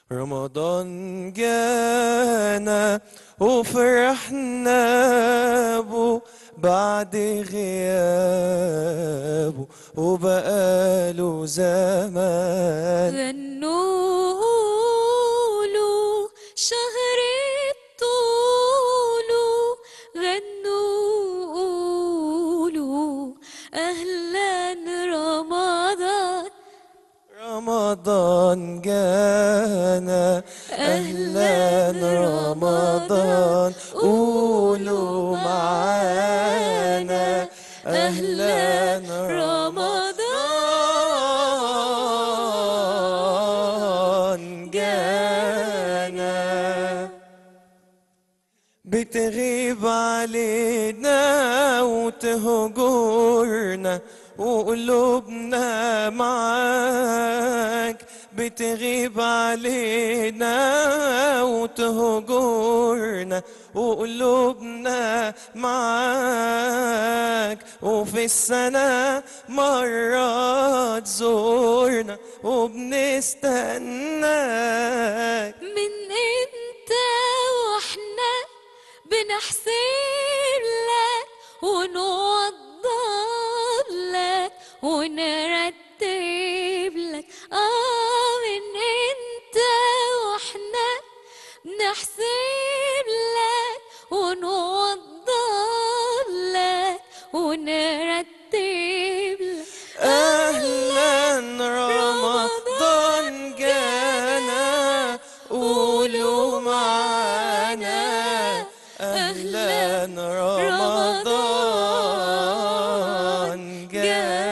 رمضان جانا وفرحنا بو بعد غيابه وبقاله زمان غنوا له شهر الطول غنوا له أهلا رمضان رمضان جانا أهلا رمضان قولوا معانا أهلا رمضان جانا بتغيب علينا وتهجرنا وقلوبنا معاك بتغيب علينا وتهجرنا وقلوبنا معاك وفي السنة مرة تزورنا وبنستناك من امتى واحنا بنحسب لك ونوضب لك ونرتب لك اه من امتى واحنا بنحسب لك ونوضب لك ونرتب لك أهلا رمضان جانا قولوا معانا أهلا رمضان جانا